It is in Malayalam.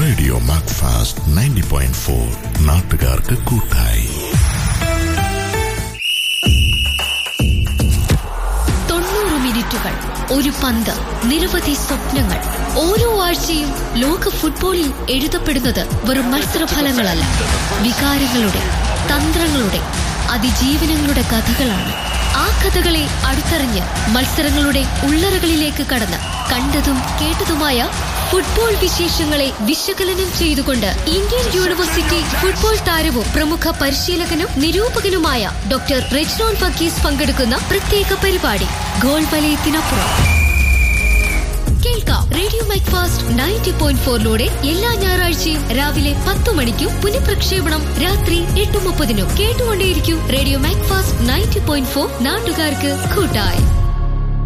radio Macfast ninety point four നാട്ടുകാർക്ക് കൂട്ടായി തൊണ്ണൂറ് മിനിറ്റുകൾ ഒരു പന്ത് നിരവധി സ്വപ്നങ്ങൾ ഓരോ ആഴ്ചയും ലോക ഫുട്ബോളിൽ എഴുതപ്പെടുന്നത് വെറും മത്സരഫലങ്ങളല്ല വികാരങ്ങളുടെ തന്ത്രങ്ങളുടെ അതിജീവനങ്ങളുടെ കഥകളാണ് ആ കഥകളെ അടുത്തറിഞ്ഞ് മത്സരങ്ങളുടെ ഉള്ളറകളിലേക്ക് കടന്ന് കണ്ടതും കേട്ടതുമായ ഫുട്ബോൾ വിശേഷങ്ങളെ വിശകലനം ചെയ്തുകൊണ്ട് ഇന്ത്യൻ യൂണിവേഴ്സിറ്റി ഫുട്ബോൾ താരവും പ്രമുഖ പരിശീലകനും നിരൂപകനുമായ ഡോക്ടർ റെജ്നോൾ വർഗീസ് പങ്കെടുക്കുന്ന പ്രത്യേക പരിപാടി ഗോൾ വലയത്തിനപ്പുറം കേൾക്കാം radio Macfast ninety point ഫോറിലൂടെ എല്ലാ ഞായറാഴ്ചയും രാവിലെ പത്ത് മണിക്കും പുനഃപ്രക്ഷേപണം രാത്രി എട്ട് മുപ്പതിനും കേട്ടുകൊണ്ടേയിരിക്കും radio Macfast ninety point four നാട്ടുകാർക്ക് കൂട്ടായി